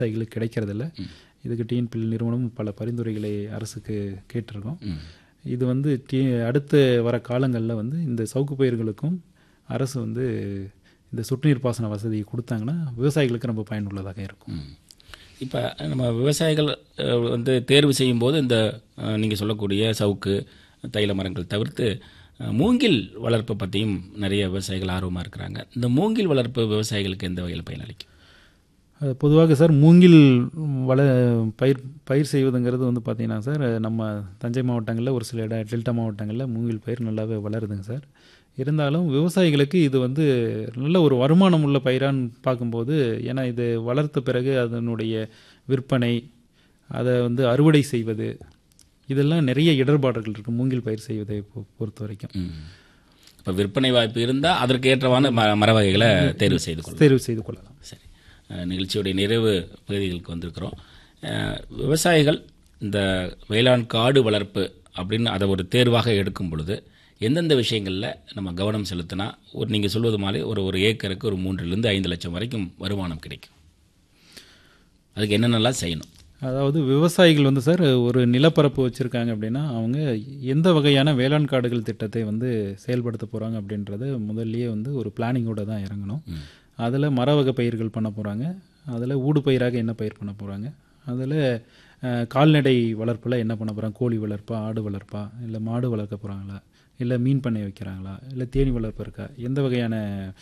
விவசாயிகளுக்கு கிடைக்கிறதில்ல இதுக்கு டிஎன்பிஎல் நிறுவனம் பல பரிந்துரைகளை அரசுக்கு கேட்டிருக்கோம் ம். இது வந்து டி அடுத்து வர காலங்களில் வந்து இந்த சவுக்கு பயிர்களுக்கும் அரசு வந்து இந்த சொட்டுநீர் பாசன வசதியை கொடுத்தாங்கன்னா விவசாயிகளுக்கு ரொம்ப பயனுள்ளதாக இருக்கும் இப்போ நம்ம விவசாயிகள் அஹ், வந்து தேர்வு செய்யும்போது இந்த நீங்கள் சொல்லக்கூடிய சவுக்கு தைல மரங்கள் தவிர்த்து அஹ், மூங்கில் வளர்ப்பை பற்றியும் நிறைய விவசாயிகள் ஆர்வமாக இருக்கிறாங்க இந்த மூங்கில் வளர்ப்பு விவசாயிகளுக்கு எந்த வகையில் பயனளிக்கும் அது பொதுவாக சார் மூங்கில் வள பயிர் பயிர் செய்வதுங்கிறது வந்து பார்த்திங்கன்னா சார் நம்ம தஞ்சை மாவட்டங்களில் ஒரு சில இட டெல்டா மாவட்டங்களில் மூங்கில் பயிர் நல்லாவே வளருதுங்க சார் இருந்தாலும் விவசாயிகளுக்கு இது வந்து நல்ல ஒரு வருமானம் உள்ள பயிரான்னு பார்க்கும்போது ஏன்னா இது வளர்த்த பிறகு அதனுடைய விற்பனை அதை வந்து அறுவடை செய்வது இதெல்லாம் நிறைய இடர்பாடுகள் இருக்குது மூங்கில் பயிர் செய்வதை பொ- பொறுத்த வரைக்கும் இப்போ விற்பனை வாய்ப்பு இருந்தால் அதற்கு ஏற்றவான ம மர வகைகளை தேர்வு செய்து கொள்ளலாம் தேர்வு செய்து கொள்ளலாம் சரி அஹ், நிகழ்ச்சியுடைய நிறைவு பகுதிகளுக்கு வந்திருக்கிறோம் அஹ், விவசாயிகள் இந்த வேளாண் காடு வளர்ப்பு அப்படின்னு அதை ஒரு தேர்வாக எடுக்கும் பொழுது எந்தெந்த விஷயங்களில் நம்ம கவனம் செலுத்தினா ஒரு நீங்கள் சொல்வது மாதிரி ஒரு ஒரு ஏக்கருக்கு ஒரு மூன்றிலிருந்து ஐந்து லட்சம் வரைக்கும் வருமானம் கிடைக்கும் அதுக்கு என்னென்னலாம் செய்யணும் அதாவது விவசாயிகள் வந்து சார் ஒரு நிலப்பரப்பு வச்சுருக்காங்க அப்படின்னா அவங்க எந்த வகையான வேளாண் காடுகள் திட்டத்தை வந்து செயல்படுத்த போகிறாங்க அப்படின்றத முதல்லயே வந்து ஒரு பிளானிங்கோட தான் இறங்கணும் அதில் மர வகை பயிர்கள் பண்ண போகிறாங்க அதில் ஊடு பயிராக என்ன பயிர் பண்ண போகிறாங்க அதில் கால்நடை வளர்ப்பில் என்ன பண்ண போகிறாங்க கோழி வளர்ப்பா ஆடு வளர்ப்பா இல்லை மாடு வளர்க்க போகிறாங்களா இல்லை மீன் பண்ணை வைக்கிறாங்களா இல்லை தேனி வளர்ப்பு இருக்கா எந்த வகையான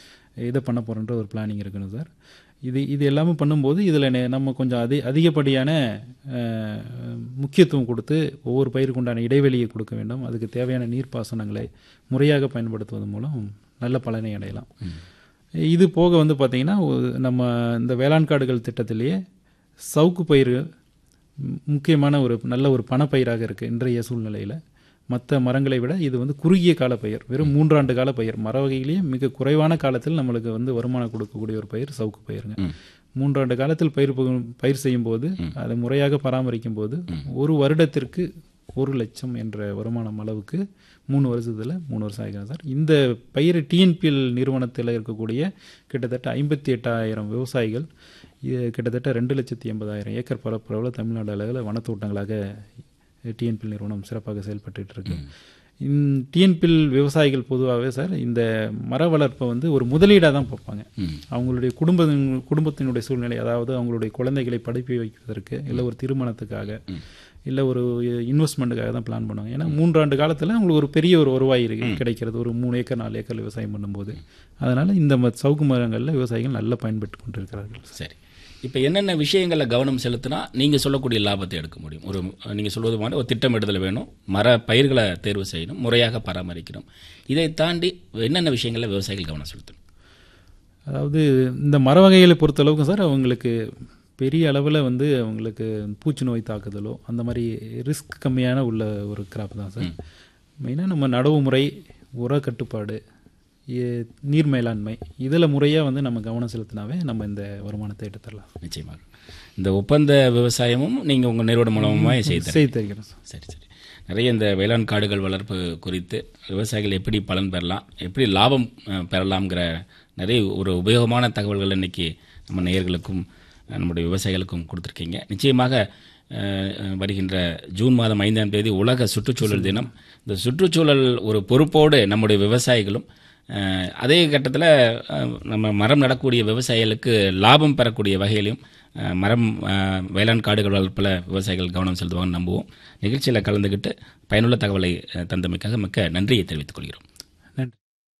இதை பண்ண போகிறோன்ற ஒரு பிளானிங் இருக்கணும் சார் இது இது எல்லாமே பண்ணும்போது இதில் நம்ம கொஞ்சம் அதி அதிகப்படியான அஹ், முக்கியத்துவம் கொடுத்து ஒவ்வொரு பயிருக்கு உண்டான இடைவெளியை கொடுக்க வேண்டும் அதுக்கு தேவையான நீர்ப்பாசனங்களை முறையாக பயன்படுத்துவதன் மூலம் நல்ல பலனை அடையலாம் இது போக வந்து பார்த்திங்கன்னா ஒரு- நம்ம இந்த வேளாண் காடுகள் திட்டத்திலேயே சவுக்கு பயிர் ம், முக்கியமான ஒரு நல்ல ஒரு பணப்பயிராக இருக்குது இன்றைய சூழ்நிலையில் மற்ற மரங்களை விட இது வந்து குறுகிய கால பயிர் வெறும் மூன்றாண்டு கால பயிர் மர வகையிலேயே மிக குறைவான காலத்தில் நம்மளுக்கு வந்து வருமானம் கொடுக்கக்கூடிய ஒரு பயிர் சவுக்கு பயிருங்க மூன்றாண்டு காலத்தில் பயிர் பகு- பயிர் செய்யும் போது அதை முறையாக பராமரிக்கும் போது ஒரு வருடத்திற்கு ஒரு லட்சம் என்ற வருமானம் அளவுக்கு மூணு வருஷத்தில் மூணு வருஷம் ஆகிடும் சார் இந்த பயிர் டிஎன்பிஎல் நிறுவனத்தில் இருக்கக்கூடிய கிட்டத்தட்ட ஐம்பத்தி எட்டாயிரம் விவசாயிகள் இது கிட்டத்தட்ட ரெண்டு லட்சத்தி எண்பதாயிரம் ஏக்கர் பரப்பளவில் தமிழ்நாடு அளவில் வனத்தோட்டங்களாக டிஎன்பிஎல் நிறுவனம் சிறப்பாக செயல்பட்டுட்டு இருக்கு டிஎன்பிஎல் விவசாயிகள் பொதுவாகவே சார் இந்த மர வளர்ப்பை வந்து ஒரு முதலீடாக தான் பார்ப்பாங்க அவங்களுடைய குடும்ப குடும்பத்தினுடைய சூழ்நிலை அதாவது அவங்களுடைய குழந்தைகளை படிப்பு வைப்பதற்கு இல்லை ஒரு திருமணத்துக்காக இல்லை ஒரு இன்வெஸ்ட்மெண்ட்டுக்காக தான் பிளான் பண்ணுவாங்க ஏன்னா மூன்றாண்டு காலத்தில் அவங்களுக்கு ஒரு பெரிய ஒரு வருவாய் இருக்கு கிடைக்கிறது ஒரு மூணு ஏக்கர் நாலு ஏக்கர் விவசாயம் பண்ணும்போது அதனால் இந்த ம- சவுக்கு மரங்களில் விவசாயிகள் நல்லா பயன்பெற்று கொண்டிருக்கிறார்கள் சரி இப்போ என்னென்ன விஷயங்களில் கவனம் செலுத்தினா நீங்கள் சொல்லக்கூடிய லாபத்தை எடுக்க முடியும் ஒரு நீங்கள் சொல்வது மாதிரி ஒரு திட்டமிடுதல் வேணும் மர பயிர்களை தேர்வு செய்யணும் முறையாக பராமரிக்கணும் இதை தாண்டி என்னென்ன விஷயங்களில் விவசாயிகள் கவனம் செலுத்தணும் அதாவது இந்த மர வகைகளை பொறுத்தளவுக்கு சார் அவங்களுக்கு பெரிய அளவில் வந்து அவங்களுக்கு பூச்சி நோய் தாக்குதலோ அந்த மாதிரி ரிஸ்க் கம்மியான உள்ள ஒரு கிராப் தான் சார் மெயினாக நம்ம நடவு முறை உர கட்டுப்பாடு இ- நீர் மேலாண்மை இதில் முறையாக வந்து நம்ம கவனம் செலுத்தினாவே நம்ம இந்த வருமானத்தை எடுத்துடலாம் நிச்சயமாக இந்த ஒப்பந்த விவசாயமும் நீங்கள் உங்கள் நிறுவனம் மூலமாக செய்து செய்து தருகிறோம் சார் சரி சரி நிறைய இந்த வேளாண் காடுகள் வளர்ப்பு குறித்து விவசாயிகள் எப்படி பலன் பெறலாம் எப்படி லாபம் அஹ், பெறலாம்ங்கிற நிறைய ஒரு உபயோகமான தகவல்கள் இன்னைக்கு நம்ம நேயர்களுக்கும் அஹ், நம்முடைய விவசாயிகளுக்கும் கொடுத்துருக்கீங்க நிச்சயமாக அஹ், அஹ், வருகின்ற ஜூன் மாதம் ஐந்தாம் தேதி உலக சுற்றுச்சூழல் தினம் இந்த சுற்றுச்சூழல் ஒரு பொறுப்போடு நம்முடைய விவசாயிகளும் அஹ், அதே கட்டத்தில் நம்ம மரம் நடக்கூடிய விவசாயிகளுக்கு லாபம் பெறக்கூடிய வகையிலும் அஹ், மரம் அஹ், வேளாண் காடுகள் வளர்ப்பில் விவசாயிகள் கவனம் செலுத்துவாங்கன்னு நம்புவோம் நிகழ்ச்சியில் கலந்துக்கிட்டு பயனுள்ள தகவலை அஹ், தந்தமைக்காக மிக்க நன்றியை தெரிவித்துக் கொள்கிறோம் நன்றி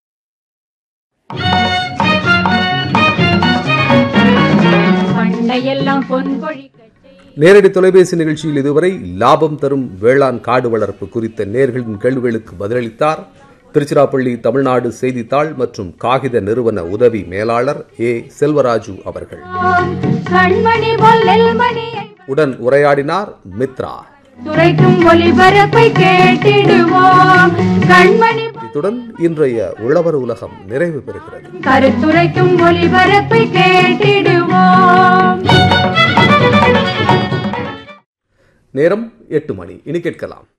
பண்டையெல்லாம் பொன் பொழிக்கச் நேரடி தொலைபேசி நிகழ்ச்சியில் இதுவரை லாபம் தரும் வேளாண் காடு வளர்ப்பு குறித்த நேர்களின் கேள்விகளுக்கு பதிலளித்தார் திருச்சிராப்பள்ளி தமிழ்நாடு செய்தித்தாள் மற்றும் காகித நிறுவன உதவி மேலாளர் ஏ செல்வராஜு அவர்கள் கண்மணி பொல்லல் மணியை உடன் உரையாடினார் மித்ரா துரைக்கும் ஒளிபரப்பை கேட்டிடுவோம் கண்மணி இத்துடன் இன்றைய உழவர் உலகம் நிறைவு பெறுகிறது கருத்துரைக்கும் ஒளிபரப்பை கேட்டிடுவோம் நேரம் எட்டு மணி இனி கேட்கலாம்